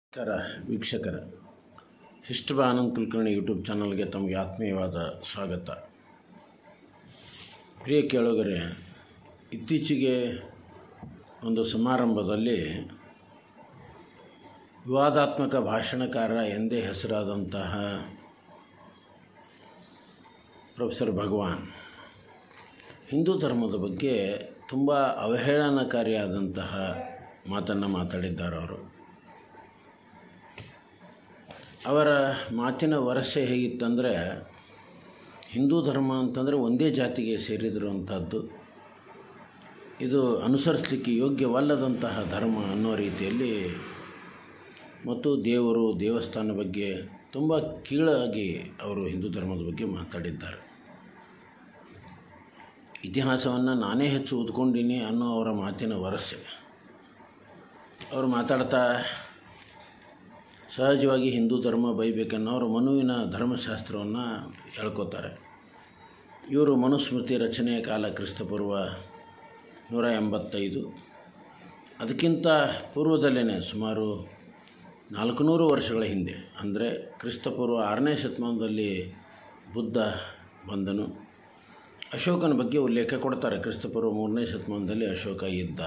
ನಮಸ್ಕಾರ ವೀಕ್ಷಕರ ಹಿಸ್ಟಬ ಆನಂದ್ ಕುಲಕರ್ಣಿ ಯೂಟ್ಯೂಬ್ ಚಾನಲ್ಗೆ ತಮಗೆ ಆತ್ಮೀಯವಾದ ಸ್ವಾಗತ ಪ್ರಿಯ ಕೇಳುಗರೆ ಇತ್ತೀಚೆಗೆ ಒಂದು ಸಮಾರಂಭದಲ್ಲಿ ವಿವಾದಾತ್ಮಕ ಭಾಷಣಕಾರ ಎಂದೇ ಹೆಸರಾದಂತಹ ಪ್ರೊಫೆಸರ್ ಭಗವಾನ್ ಹಿಂದೂ ಧರ್ಮದ ಬಗ್ಗೆ ತುಂಬ ಅವಹೇಳನಕಾರಿಯಾದಂತಹ ಮಾತನ್ನು ಮಾತಾಡಿದ್ದಾರೆ ಅವರು ಅವರ ಮಾತಿನ ವರಸೆ ಹೇಗಿತ್ತಂದರೆ ಹಿಂದೂ ಧರ್ಮ ಅಂತಂದರೆ ಒಂದೇ ಜಾತಿಗೆ ಸೇರಿದಿರುವಂಥದ್ದು ಇದು ಅನುಸರಿಸಲಿಕ್ಕೆ ಯೋಗ್ಯವಲ್ಲದಂತಹ ಧರ್ಮ ಅನ್ನೋ ರೀತಿಯಲ್ಲಿ ಮತ್ತು ದೇವರು ದೇವಸ್ಥಾನ ಬಗ್ಗೆ ತುಂಬ ಕೀಳಾಗಿ ಅವರು ಹಿಂದೂ ಧರ್ಮದ ಬಗ್ಗೆ ಮಾತಾಡಿದ್ದಾರೆ ಇತಿಹಾಸವನ್ನು ನಾನೇ ಹೆಚ್ಚು ಓದ್ಕೊಂಡೀನಿ ಅನ್ನೋ ಅವರ ಮಾತಿನ ವರಸೆ ಅವರು ಮಾತಾಡ್ತಾ ಸಹಜವಾಗಿ ಹಿಂದೂ ಧರ್ಮ ಬೈಬೇಕನ್ನೋರು ಮನುವಿನ ಧರ್ಮಶಾಸ್ತ್ರವನ್ನು ಹೇಳ್ಕೋತಾರೆ ಇವರು ಮನುಸ್ಮೃತಿ ರಚನೆಯ ಕಾಲ ಕ್ರಿಸ್ತಪೂರ್ವ ನೂರ ಎಂಬತ್ತೈದು ಅದಕ್ಕಿಂತ ಪೂರ್ವದಲ್ಲೇ ಸುಮಾರು ನಾಲ್ಕುನೂರು ವರ್ಷಗಳ ಹಿಂದೆ ಅಂದರೆ ಕ್ರಿಸ್ತಪೂರ್ವ ಆರನೇ ಶತಮಾನದಲ್ಲಿ ಬುದ್ಧ ಬಂದನು ಅಶೋಕನ ಬಗ್ಗೆ ಉಲ್ಲೇಖ ಕೊಡ್ತಾರೆ ಕ್ರಿಸ್ತಪೂರ್ವ ಮೂರನೇ ಶತಮಾನದಲ್ಲಿ ಅಶೋಕ ಇದ್ದ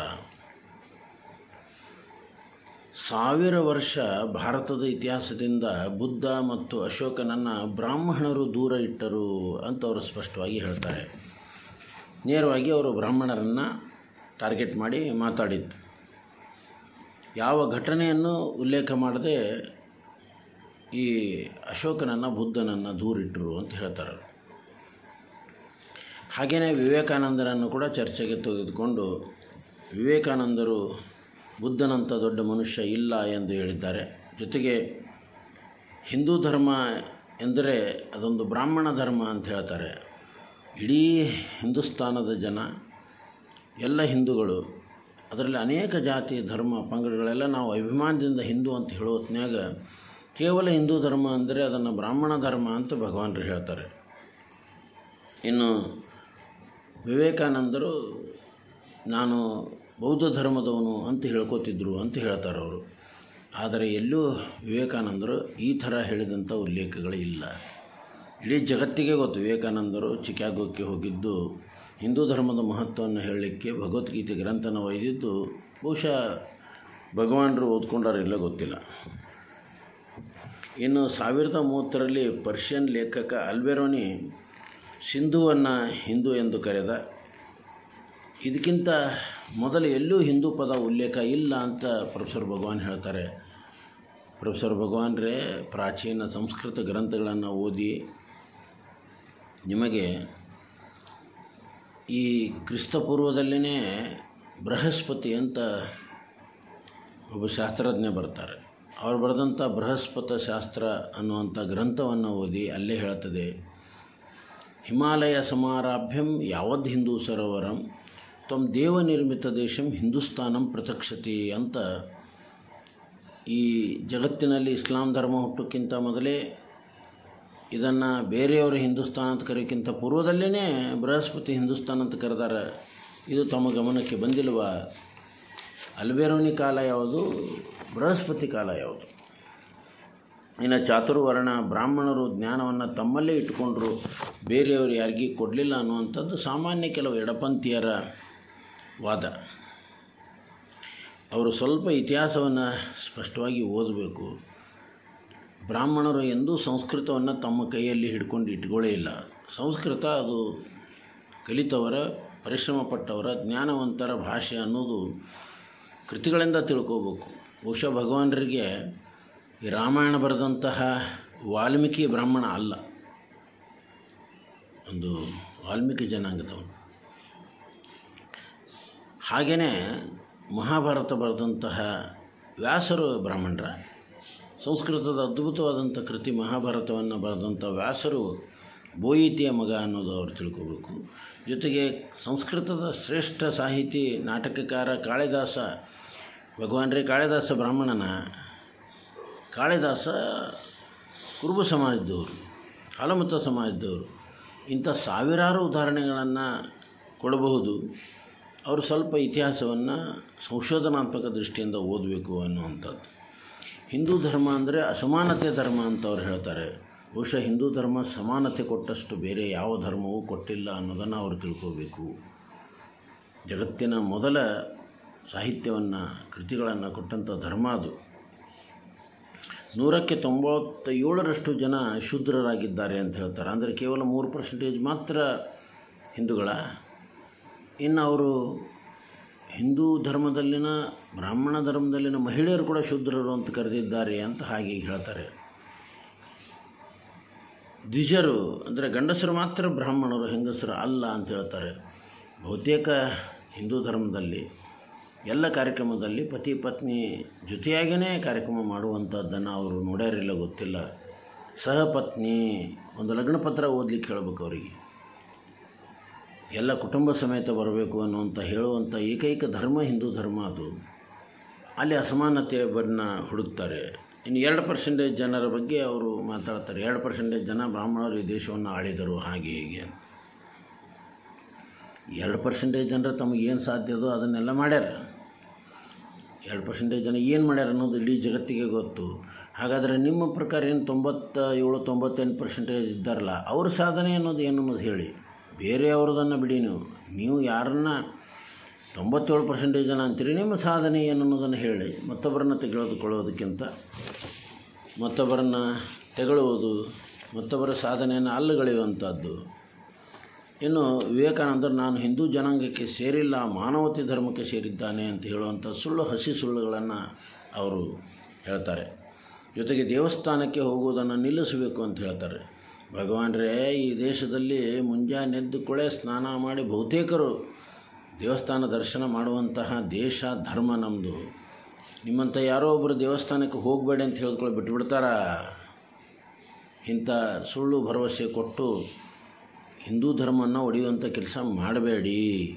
ಸಾವಿರ ವರ್ಷ ಭಾರತದ ಇತಿಹಾಸದಿಂದ ಬುದ್ಧ ಮತ್ತು ಅಶೋಕನನ್ನು ಬ್ರಾಹ್ಮಣರು ದೂರ ಇಟ್ಟರು ಅಂತ ಅವರು ಸ್ಪಷ್ಟವಾಗಿ ಹೇಳ್ತಾರೆ ನೇರವಾಗಿ ಅವರು ಬ್ರಾಹ್ಮಣರನ್ನು ಟಾರ್ಗೆಟ್ ಮಾಡಿ ಮಾತಾಡಿದ್ದು ಯಾವ ಘಟನೆಯನ್ನು ಉಲ್ಲೇಖ ಮಾಡದೆ ಈ ಅಶೋಕನನ್ನು ಬುದ್ಧನನ್ನು ದೂರಿಟ್ಟರು ಅಂತ ಹೇಳ್ತಾರೆ ಹಾಗೆಯೇ ವಿವೇಕಾನಂದರನ್ನು ಕೂಡ ಚರ್ಚೆಗೆ ತೆಗೆದುಕೊಂಡು ವಿವೇಕಾನಂದರು ಬುದ್ಧನಂಥ ದೊಡ್ಡ ಮನುಷ್ಯ ಇಲ್ಲ ಎಂದು ಹೇಳಿದ್ದಾರೆ ಜೊತೆಗೆ ಹಿಂದೂ ಧರ್ಮ ಎಂದರೆ ಅದೊಂದು ಬ್ರಾಹ್ಮಣ ಧರ್ಮ ಅಂತ ಹೇಳ್ತಾರೆ ಇಡೀ ಹಿಂದೂಸ್ತಾನದ ಜನ ಎಲ್ಲ ಹಿಂದೂಗಳು ಅದರಲ್ಲಿ ಅನೇಕ ಜಾತಿ ಧರ್ಮ ಪಂಗಡಗಳೆಲ್ಲ ನಾವು ಅಭಿಮಾನದಿಂದ ಹಿಂದೂ ಅಂತ ಹೇಳೋ ಹೊತ್ನ್ಯಾಗ ಕೇವಲ ಹಿಂದೂ ಧರ್ಮ ಅಂದರೆ ಅದನ್ನು ಬ್ರಾಹ್ಮಣ ಧರ್ಮ ಅಂತ ಭಗವಾನರು ಹೇಳ್ತಾರೆ ಇನ್ನು ವಿವೇಕಾನಂದರು ನಾನು ಬೌದ್ಧ ಧರ್ಮದವನು ಅಂತ ಹೇಳ್ಕೊತಿದ್ರು ಅಂತ ಹೇಳ್ತಾರೆ ಅವರು ಆದರೆ ಎಲ್ಲೂ ವಿವೇಕಾನಂದರು ಈ ಥರ ಹೇಳಿದಂಥ ಉಲ್ಲೇಖಗಳು ಇಲ್ಲ ಇಡೀ ಜಗತ್ತಿಗೆ ಗೊತ್ತು ವಿವೇಕಾನಂದರು ಚಿಕಾಗೋಕ್ಕೆ ಹೋಗಿದ್ದು ಹಿಂದೂ ಧರ್ಮದ ಮಹತ್ವವನ್ನು ಹೇಳಲಿಕ್ಕೆ ಭಗವದ್ಗೀತೆ ಗ್ರಂಥನ ಒಯ್ದಿದ್ದು ಬಹುಶಃ ಭಗವಾನರು ಓದ್ಕೊಂಡಾರಿಲ್ಲ ಗೊತ್ತಿಲ್ಲ ಇನ್ನು ಸಾವಿರದ ಮೂವತ್ತರಲ್ಲಿ ಪರ್ಷಿಯನ್ ಲೇಖಕ ಅಲ್ಬೆರೋನಿ ಸಿಂಧುವನ್ನು ಹಿಂದೂ ಎಂದು ಕರೆದ ಇದಕ್ಕಿಂತ ಮೊದಲು ಎಲ್ಲೂ ಹಿಂದೂ ಪದ ಉಲ್ಲೇಖ ಇಲ್ಲ ಅಂತ ಪ್ರೊಫೆಸರ್ ಭಗವಾನ್ ಹೇಳ್ತಾರೆ ಪ್ರೊಫೆಸರ್ ಭಗವಾನ್ರೇ ಪ್ರಾಚೀನ ಸಂಸ್ಕೃತ ಗ್ರಂಥಗಳನ್ನು ಓದಿ ನಿಮಗೆ ಈ ಕ್ರಿಸ್ತಪೂರ್ವದಲ್ಲೇ ಬೃಹಸ್ಪತಿ ಅಂತ ಒಬ್ಬ ಶಾಸ್ತ್ರಜ್ಞ ಬರ್ತಾರೆ ಅವ್ರು ಬರೆದಂಥ ಬೃಹಸ್ಪತ ಶಾಸ್ತ್ರ ಅನ್ನುವಂಥ ಗ್ರಂಥವನ್ನು ಓದಿ ಅಲ್ಲೇ ಹೇಳ್ತದೆ ಹಿಮಾಲಯ ಸಮಾರಾಭ್ಯಂ ಯಾವದ್ ಹಿಂದೂ ಸರೋವರಂ ತ್ವಂ ದೇವನಿರ್ಮಿತ ದೇಶಂ ಹಿಂದೂಸ್ತಾನಂ ಪ್ರತಕ್ಷತಿ ಅಂತ ಈ ಜಗತ್ತಿನಲ್ಲಿ ಇಸ್ಲಾಂ ಧರ್ಮ ಹುಟ್ಟೋಕ್ಕಿಂತ ಮೊದಲೇ ಇದನ್ನು ಬೇರೆಯವರು ಹಿಂದೂಸ್ತಾನ ಅಂತ ಕರೆಯೋಕ್ಕಿಂತ ಪೂರ್ವದಲ್ಲೇ ಬೃಹಸ್ಪತಿ ಹಿಂದೂಸ್ತಾನ ಅಂತ ಕರೆದಾರ ಇದು ತಮ್ಮ ಗಮನಕ್ಕೆ ಬಂದಿಲ್ವ ಅಲ್ಬೇರೋನಿ ಕಾಲ ಯಾವುದು ಬೃಹಸ್ಪತಿ ಕಾಲ ಯಾವುದು ಇನ್ನು ಚಾತುರ್ವರ್ಣ ಬ್ರಾಹ್ಮಣರು ಜ್ಞಾನವನ್ನು ತಮ್ಮಲ್ಲೇ ಇಟ್ಕೊಂಡ್ರು ಬೇರೆಯವರು ಯಾರಿಗೂ ಕೊಡಲಿಲ್ಲ ಅನ್ನುವಂಥದ್ದು ಸಾಮಾನ್ಯ ಕೆಲವು ಎಡಪಂಥೀಯರ ವಾದ ಅವರು ಸ್ವಲ್ಪ ಇತಿಹಾಸವನ್ನು ಸ್ಪಷ್ಟವಾಗಿ ಓದಬೇಕು ಬ್ರಾಹ್ಮಣರು ಎಂದೂ ಸಂಸ್ಕೃತವನ್ನು ತಮ್ಮ ಕೈಯಲ್ಲಿ ಹಿಡ್ಕೊಂಡು ಇಟ್ಕೊಳ್ಳೇ ಇಲ್ಲ ಸಂಸ್ಕೃತ ಅದು ಕಲಿತವರ ಪರಿಶ್ರಮ ಪಟ್ಟವರ ಜ್ಞಾನವಂತರ ಭಾಷೆ ಅನ್ನೋದು ಕೃತಿಗಳಿಂದ ತಿಳ್ಕೋಬೇಕು ಬಹುಶಃ ಭಗವಾನರಿಗೆ ಈ ರಾಮಾಯಣ ಬರೆದಂತಹ ವಾಲ್ಮೀಕಿ ಬ್ರಾಹ್ಮಣ ಅಲ್ಲ ಒಂದು ವಾಲ್ಮೀಕಿ ಜನಾಂಗದವನು ಹಾಗೆಯೇ ಮಹಾಭಾರತ ಬರೆದಂತಹ ವ್ಯಾಸರು ಬ್ರಾಹ್ಮಣರ ಸಂಸ್ಕೃತದ ಅದ್ಭುತವಾದಂಥ ಕೃತಿ ಮಹಾಭಾರತವನ್ನು ಬರೆದಂಥ ವ್ಯಾಸರು ಬೋಯಿತಿಯ ಮಗ ಅನ್ನೋದು ಅವರು ತಿಳ್ಕೋಬೇಕು ಜೊತೆಗೆ ಸಂಸ್ಕೃತದ ಶ್ರೇಷ್ಠ ಸಾಹಿತಿ ನಾಟಕಕಾರ ಕಾಳಿದಾಸ ಭಗವಾನ್ ರೇ ಕಾಳಿದಾಸ ಬ್ರಾಹ್ಮಣನ ಕಾಳಿದಾಸ ಕುರುಬ ಸಮಾಜದವರು ಹಾಲಮತ ಸಮಾಜದವರು ಇಂಥ ಸಾವಿರಾರು ಉದಾಹರಣೆಗಳನ್ನು ಕೊಡಬಹುದು ಅವರು ಸ್ವಲ್ಪ ಇತಿಹಾಸವನ್ನು ಸಂಶೋಧನಾತ್ಮಕ ದೃಷ್ಟಿಯಿಂದ ಓದಬೇಕು ಅನ್ನುವಂಥದ್ದು ಹಿಂದೂ ಧರ್ಮ ಅಂದರೆ ಅಸಮಾನತೆ ಧರ್ಮ ಅಂತ ಅವ್ರು ಹೇಳ್ತಾರೆ ಬಹುಶಃ ಹಿಂದೂ ಧರ್ಮ ಸಮಾನತೆ ಕೊಟ್ಟಷ್ಟು ಬೇರೆ ಯಾವ ಧರ್ಮವೂ ಕೊಟ್ಟಿಲ್ಲ ಅನ್ನೋದನ್ನು ಅವರು ತಿಳ್ಕೋಬೇಕು ಜಗತ್ತಿನ ಮೊದಲ ಸಾಹಿತ್ಯವನ್ನು ಕೃತಿಗಳನ್ನು ಕೊಟ್ಟಂಥ ಧರ್ಮ ಅದು ನೂರಕ್ಕೆ ತೊಂಬತ್ತ ಏಳರಷ್ಟು ಜನ ಶೂದ್ರರಾಗಿದ್ದಾರೆ ಅಂತ ಹೇಳ್ತಾರೆ ಅಂದರೆ ಕೇವಲ ಮೂರು ಪರ್ಸೆಂಟೇಜ್ ಮಾತ್ರ ಹಿಂದೂಗಳ ಇನ್ನು ಅವರು ಹಿಂದೂ ಧರ್ಮದಲ್ಲಿನ ಬ್ರಾಹ್ಮಣ ಧರ್ಮದಲ್ಲಿನ ಮಹಿಳೆಯರು ಕೂಡ ಶೂದ್ರರು ಅಂತ ಕರೆದಿದ್ದಾರೆ ಅಂತ ಹಾಗೆ ಹೇಳ್ತಾರೆ ದ್ವಿಜರು ಅಂದರೆ ಗಂಡಸರು ಮಾತ್ರ ಬ್ರಾಹ್ಮಣರು ಹೆಂಗಸರು ಅಲ್ಲ ಅಂತ ಹೇಳ್ತಾರೆ ಬಹುತೇಕ ಹಿಂದೂ ಧರ್ಮದಲ್ಲಿ ಎಲ್ಲ ಕಾರ್ಯಕ್ರಮದಲ್ಲಿ ಪತಿ ಪತ್ನಿ ಜೊತೆಯಾಗಿಯೇ ಕಾರ್ಯಕ್ರಮ ಮಾಡುವಂಥದ್ದನ್ನು ಅವರು ನೋಡ್ಯಾರಿಲ್ಲ ಗೊತ್ತಿಲ್ಲ ಸಹಪತ್ನಿ ಒಂದು ಲಗ್ನ ಪತ್ರ ಓದಲಿಕ್ಕೆ ಹೇಳ್ಬೇಕು ಅವರಿಗೆ ಎಲ್ಲ ಕುಟುಂಬ ಸಮೇತ ಬರಬೇಕು ಅನ್ನುವಂಥ ಹೇಳುವಂಥ ಏಕೈಕ ಧರ್ಮ ಹಿಂದೂ ಧರ್ಮ ಅದು ಅಲ್ಲಿ ಅಸಮಾನತೆಯನ್ನು ಹುಡುಕ್ತಾರೆ ಇನ್ನು ಎರಡು ಪರ್ಸೆಂಟೇಜ್ ಜನರ ಬಗ್ಗೆ ಅವರು ಮಾತಾಡ್ತಾರೆ ಎರಡು ಪರ್ಸೆಂಟೇಜ್ ಜನ ಬ್ರಾಹ್ಮಣರು ಈ ದೇಶವನ್ನು ಆಳಿದರು ಹಾಗೆ ಹೀಗೆ ಅಂತ ಎರಡು ಪರ್ಸೆಂಟೇಜ್ ಜನರು ತಮಗೇನು ಸಾಧ್ಯವೋ ಅದನ್ನೆಲ್ಲ ಮಾಡ್ಯಾರ ಎರಡು ಪರ್ಸೆಂಟೇಜ್ ಜನ ಏನು ಮಾಡ್ಯಾರ ಅನ್ನೋದು ಇಡೀ ಜಗತ್ತಿಗೆ ಗೊತ್ತು ಹಾಗಾದರೆ ನಿಮ್ಮ ಪ್ರಕಾರ ಏನು ತೊಂಬತ್ತ ಏಳು ತೊಂಬತ್ತೆಂಟು ಪರ್ಸೆಂಟೇಜ್ ಇದ್ದಾರಲ್ಲ ಅವ್ರ ಸಾಧನೆ ಅನ್ನೋದು ಏನು ಅನ್ನೋದು ಹೇಳಿ ಬೇರೆಯವ್ರದನ್ನು ಬಿಡಿ ನೀವು ನೀವು ಯಾರನ್ನ ತೊಂಬತ್ತೇಳು ಪರ್ಸೆಂಟೇಜ್ ಜನ ಅಂತೀರಿ ನಿಮ್ಮ ಸಾಧನೆ ಏನು ಅನ್ನೋದನ್ನು ಹೇಳಿ ಮತ್ತೊಬ್ಬರನ್ನ ತೆಗೆದುಕೊಳ್ಳೋದಕ್ಕಿಂತ ಮತ್ತೊಬ್ಬರನ್ನು ತೆಗೊಳ್ಳುವುದು ಮತ್ತೊಬ್ಬರ ಸಾಧನೆಯನ್ನು ಅಲ್ಲಗಳೆಯುವಂಥದ್ದು ಇನ್ನು ವಿವೇಕಾನಂದರು ನಾನು ಹಿಂದೂ ಜನಾಂಗಕ್ಕೆ ಸೇರಿಲ್ಲ ಮಾನವತೆ ಧರ್ಮಕ್ಕೆ ಸೇರಿದ್ದಾನೆ ಅಂತ ಹೇಳುವಂಥ ಸುಳ್ಳು ಹಸಿ ಸುಳ್ಳುಗಳನ್ನು ಅವರು ಹೇಳ್ತಾರೆ ಜೊತೆಗೆ ದೇವಸ್ಥಾನಕ್ಕೆ ಹೋಗುವುದನ್ನು ನಿಲ್ಲಿಸಬೇಕು ಅಂತ ಹೇಳ್ತಾರೆ ಭಗವಾನ್ರೇ ಈ ದೇಶದಲ್ಲಿ ಮುಂಜಾನೆ ಎದ್ದು ಕೊಳೆ ಸ್ನಾನ ಮಾಡಿ ಬಹುತೇಕರು ದೇವಸ್ಥಾನ ದರ್ಶನ ಮಾಡುವಂತಹ ದೇಶ ಧರ್ಮ ನಮ್ಮದು ನಿಮ್ಮಂಥ ಯಾರೋ ಒಬ್ಬರು ದೇವಸ್ಥಾನಕ್ಕೆ ಹೋಗಬೇಡಿ ಅಂತ ಹೇಳಿದ್ಕೊಳ್ಳಿ ಬಿಟ್ಬಿಡ್ತಾರ ಇಂಥ ಸುಳ್ಳು ಭರವಸೆ ಕೊಟ್ಟು ಹಿಂದೂ ಧರ್ಮವನ್ನು ಒಡೆಯುವಂಥ ಕೆಲಸ ಮಾಡಬೇಡಿ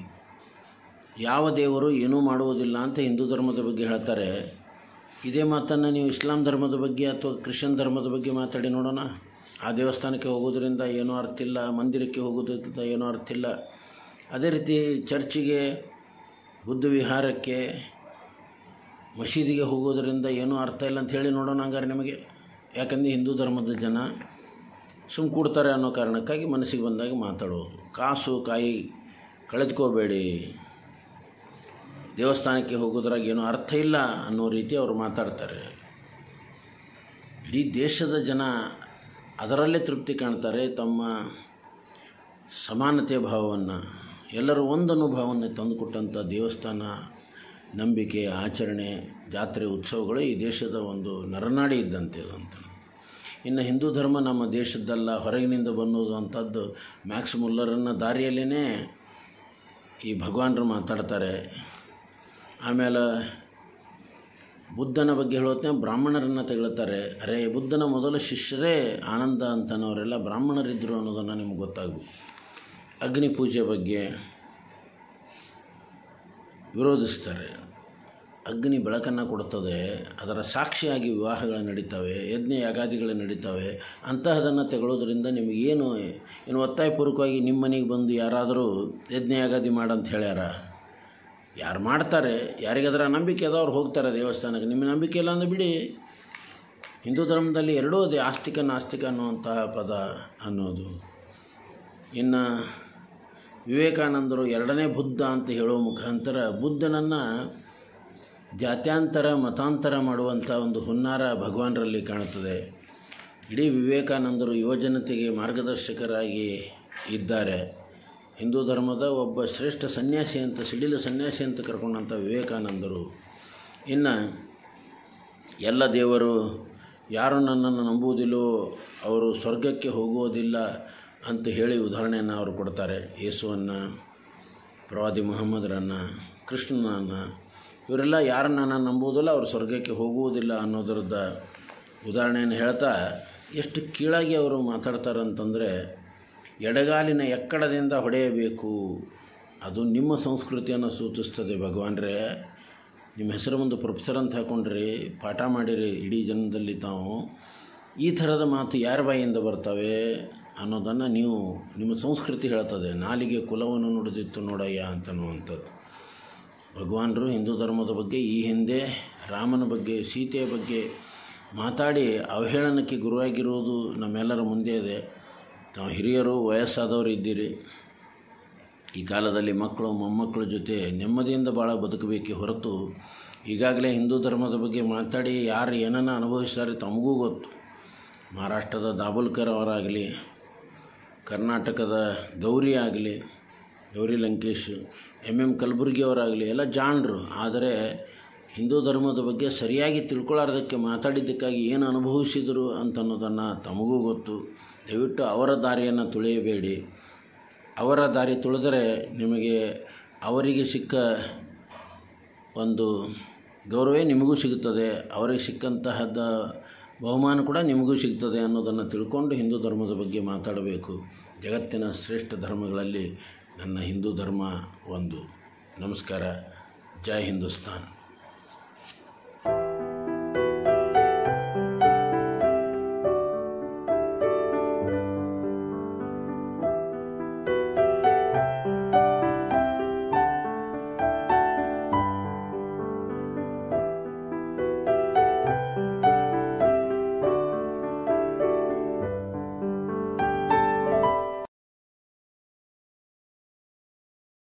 ಯಾವ ದೇವರು ಏನೂ ಮಾಡುವುದಿಲ್ಲ ಅಂತ ಹಿಂದೂ ಧರ್ಮದ ಬಗ್ಗೆ ಹೇಳ್ತಾರೆ ಇದೇ ಮಾತನ್ನು ನೀವು ಇಸ್ಲಾಂ ಧರ್ಮದ ಬಗ್ಗೆ ಅಥವಾ ಕ್ರಿಶ್ಚಿಯನ್ ಧರ್ಮದ ಬಗ್ಗೆ ಮಾತಾಡಿ ನೋಡೋಣ ಆ ದೇವಸ್ಥಾನಕ್ಕೆ ಹೋಗೋದ್ರಿಂದ ಏನೂ ಅರ್ಥ ಇಲ್ಲ ಮಂದಿರಕ್ಕೆ ಹೋಗೋದಕ್ಕಿಂತ ಏನೂ ಅರ್ಥ ಇಲ್ಲ ಅದೇ ರೀತಿ ಚರ್ಚಿಗೆ ಬುದ್ಧ ವಿಹಾರಕ್ಕೆ ಮಸೀದಿಗೆ ಹೋಗೋದರಿಂದ ಏನೂ ಅರ್ಥ ಇಲ್ಲ ಅಂತ ಹೇಳಿ ನೋಡೋಣ ಹಂಗಾರೆ ನಿಮಗೆ ಯಾಕಂದರೆ ಹಿಂದೂ ಧರ್ಮದ ಜನ ಸುಮ್ಮ ಕೂಡ್ತಾರೆ ಅನ್ನೋ ಕಾರಣಕ್ಕಾಗಿ ಮನಸ್ಸಿಗೆ ಬಂದಾಗ ಮಾತಾಡೋದು ಕಾಸು ಕಾಯಿ ಕಳೆದುಕೋಬೇಡಿ ದೇವಸ್ಥಾನಕ್ಕೆ ಹೋಗೋದ್ರಾಗ ಏನೂ ಅರ್ಥ ಇಲ್ಲ ಅನ್ನೋ ರೀತಿ ಅವರು ಮಾತಾಡ್ತಾರೆ ಇಡೀ ದೇಶದ ಜನ ಅದರಲ್ಲೇ ತೃಪ್ತಿ ಕಾಣ್ತಾರೆ ತಮ್ಮ ಸಮಾನತೆ ಭಾವವನ್ನು ಎಲ್ಲರೂ ಒಂದು ಅನುಭವವನ್ನು ತಂದುಕೊಟ್ಟಂಥ ದೇವಸ್ಥಾನ ನಂಬಿಕೆ ಆಚರಣೆ ಜಾತ್ರೆ ಉತ್ಸವಗಳು ಈ ದೇಶದ ಒಂದು ನರನಾಡಿ ಇದ್ದಂತೆ ಅಂತ ಇನ್ನು ಹಿಂದೂ ಧರ್ಮ ನಮ್ಮ ದೇಶದ್ದಲ್ಲ ಹೊರಗಿನಿಂದ ಬನ್ನೋದು ಅಂಥದ್ದು ಮ್ಯಾಕ್ಸ್ ಮುಲ್ಲರನ್ನ ದಾರಿಯಲ್ಲೇ ಈ ಭಗವಾನರು ಮಾತಾಡ್ತಾರೆ ಆಮೇಲೆ ಬುದ್ಧನ ಬಗ್ಗೆ ಹೇಳೋತ್ತೆ ಬ್ರಾಹ್ಮಣರನ್ನು ತೆಗಳ್ತಾರೆ ಅರೆ ಬುದ್ಧನ ಮೊದಲ ಶಿಷ್ಯರೇ ಆನಂದ ಅಂತನವರೆಲ್ಲ ಬ್ರಾಹ್ಮಣರಿದ್ದರು ಅನ್ನೋದನ್ನು ನಿಮ್ಗೆ ಗೊತ್ತಾಗಬೇಕು ಅಗ್ನಿ ಪೂಜೆ ಬಗ್ಗೆ ವಿರೋಧಿಸ್ತಾರೆ ಅಗ್ನಿ ಬೆಳಕನ್ನು ಕೊಡುತ್ತದೆ ಅದರ ಸಾಕ್ಷಿಯಾಗಿ ವಿವಾಹಗಳು ನಡೀತವೆ ಯಜ್ಞ ಯಾಗಾದಿಗಳು ನಡೀತವೆ ಅಂತಹದನ್ನು ತೆಗೊಳ್ಳೋದ್ರಿಂದ ನಿಮಗೇನು ಇನ್ನು ಒತ್ತಾಯಪೂರ್ವಕವಾಗಿ ನಿಮ್ಮ ಮನೆಗೆ ಬಂದು ಯಾರಾದರೂ ಯಜ್ಞ ಯಾಗಾದಿ ಮಾಡಂತ ಹೇಳ್ಯಾರ ಯಾರು ಮಾಡ್ತಾರೆ ಯಾರಿಗದರ ನಂಬಿಕೆ ಅದ ಅವ್ರು ಹೋಗ್ತಾರೆ ದೇವಸ್ಥಾನಕ್ಕೆ ನಿಮ್ಮ ನಂಬಿಕೆ ಇಲ್ಲ ಅಂದ್ರೆ ಬಿಡಿ ಹಿಂದೂ ಧರ್ಮದಲ್ಲಿ ಎರಡೂ ಅದೇ ಆಸ್ತಿಕ ನಾಸ್ತಿಕ ಅನ್ನುವಂತಹ ಪದ ಅನ್ನೋದು ಇನ್ನು ವಿವೇಕಾನಂದರು ಎರಡನೇ ಬುದ್ಧ ಅಂತ ಹೇಳುವ ಮುಖಾಂತರ ಬುದ್ಧನನ್ನು ಜಾತ್ಯಾಂತರ ಮತಾಂತರ ಮಾಡುವಂಥ ಒಂದು ಹುನ್ನಾರ ಭಗವಾನರಲ್ಲಿ ಕಾಣುತ್ತದೆ ಇಡೀ ವಿವೇಕಾನಂದರು ಯುವಜನತೆಗೆ ಮಾರ್ಗದರ್ಶಕರಾಗಿ ಇದ್ದಾರೆ ಹಿಂದೂ ಧರ್ಮದ ಒಬ್ಬ ಶ್ರೇಷ್ಠ ಸನ್ಯಾಸಿ ಅಂತ ಸಿಡಿಲು ಸನ್ಯಾಸಿ ಅಂತ ಕರ್ಕೊಂಡಂಥ ವಿವೇಕಾನಂದರು ಇನ್ನು ಎಲ್ಲ ದೇವರು ಯಾರು ನನ್ನನ್ನು ನಂಬುವುದಿಲ್ಲೋ ಅವರು ಸ್ವರ್ಗಕ್ಕೆ ಹೋಗುವುದಿಲ್ಲ ಅಂತ ಹೇಳಿ ಉದಾಹರಣೆಯನ್ನು ಅವರು ಕೊಡ್ತಾರೆ ಯೇಸುವನ್ನು ಪ್ರವಾದಿ ಮುಹಮ್ಮದರನ್ನು ಕೃಷ್ಣನನ್ನು ಇವರೆಲ್ಲ ಯಾರನ್ನು ನಾನು ನಂಬುವುದಿಲ್ಲ ಅವರು ಸ್ವರ್ಗಕ್ಕೆ ಹೋಗುವುದಿಲ್ಲ ಅನ್ನೋದ್ರದ್ದು ಉದಾಹರಣೆಯನ್ನು ಹೇಳ್ತಾ ಎಷ್ಟು ಕೀಳಾಗಿ ಅವರು ಮಾತಾಡ್ತಾರೆ ಅಂತಂದರೆ ಎಡಗಾಲಿನ ಎಕ್ಕಡದಿಂದ ಹೊಡೆಯಬೇಕು ಅದು ನಿಮ್ಮ ಸಂಸ್ಕೃತಿಯನ್ನು ಸೂಚಿಸ್ತದೆ ಭಗವಾನ್ರೇ ನಿಮ್ಮ ಹೆಸರು ಮುಂದೆ ಪ್ರೊಫೆಸರ್ ಅಂತ ಹಾಕ್ಕೊಂಡ್ರಿ ಪಾಠ ಮಾಡಿರಿ ಇಡೀ ಜನದಲ್ಲಿ ತಾವು ಈ ಥರದ ಮಾತು ಯಾರ ಬಾಯಿಯಿಂದ ಬರ್ತವೆ ಅನ್ನೋದನ್ನು ನೀವು ನಿಮ್ಮ ಸಂಸ್ಕೃತಿ ಹೇಳ್ತದೆ ನಾಲಿಗೆ ಕುಲವನ್ನು ನುಡಿದಿತ್ತು ನೋಡಯ್ಯ ಅಂತನ್ನುವಂಥದ್ದು ಭಗವಾನರು ಹಿಂದೂ ಧರ್ಮದ ಬಗ್ಗೆ ಈ ಹಿಂದೆ ರಾಮನ ಬಗ್ಗೆ ಸೀತೆಯ ಬಗ್ಗೆ ಮಾತಾಡಿ ಅವಹೇಳನಕ್ಕೆ ಗುರುವಾಗಿರುವುದು ನಮ್ಮೆಲ್ಲರ ಮುಂದೆ ಇದೆ ತಾವು ಹಿರಿಯರು ವಯಸ್ಸಾದವರು ಇದ್ದೀರಿ ಈ ಕಾಲದಲ್ಲಿ ಮಕ್ಕಳು ಮೊಮ್ಮಕ್ಕಳ ಜೊತೆ ನೆಮ್ಮದಿಯಿಂದ ಭಾಳ ಬದುಕಬೇಕೆ ಹೊರತು ಈಗಾಗಲೇ ಹಿಂದೂ ಧರ್ಮದ ಬಗ್ಗೆ ಮಾತಾಡಿ ಯಾರು ಏನನ್ನು ಅನುಭವಿಸ್ತಾರೆ ತಮಗೂ ಗೊತ್ತು ಮಹಾರಾಷ್ಟ್ರದ ದಾಬೋಲ್ಕರ್ ಅವರಾಗಲಿ ಕರ್ನಾಟಕದ ಗೌರಿ ಆಗಲಿ ಗೌರಿ ಲಂಕೇಶ್ ಎಮ್ ಎಮ್ ಕಲಬುರ್ಗಿ ಅವರಾಗಲಿ ಎಲ್ಲ ಜಾಣರು ಆದರೆ ಹಿಂದೂ ಧರ್ಮದ ಬಗ್ಗೆ ಸರಿಯಾಗಿ ತಿಳ್ಕೊಳ್ಳಾರ್ದಕ್ಕೆ ಮಾತಾಡಿದ್ದಕ್ಕಾಗಿ ಏನು ಅನುಭವಿಸಿದರು ಅಂತ ಅನ್ನೋದನ್ನು ತಮಗೂ ಗೊತ್ತು ದಯವಿಟ್ಟು ಅವರ ದಾರಿಯನ್ನು ತುಳಿಯಬೇಡಿ ಅವರ ದಾರಿ ತುಳಿದರೆ ನಿಮಗೆ ಅವರಿಗೆ ಸಿಕ್ಕ ಒಂದು ಗೌರವ ನಿಮಗೂ ಸಿಗುತ್ತದೆ ಅವರಿಗೆ ಸಿಕ್ಕಂತಹದ್ದ ಬಹುಮಾನ ಕೂಡ ನಿಮಗೂ ಸಿಗ್ತದೆ ಅನ್ನೋದನ್ನು ತಿಳ್ಕೊಂಡು ಹಿಂದೂ ಧರ್ಮದ ಬಗ್ಗೆ ಮಾತಾಡಬೇಕು ಜಗತ್ತಿನ ಶ್ರೇಷ್ಠ ಧರ್ಮಗಳಲ್ಲಿ ನನ್ನ ಹಿಂದೂ ಧರ್ಮ ಒಂದು ನಮಸ್ಕಾರ ಜೈ ಹಿಂದೂಸ್ತಾನ್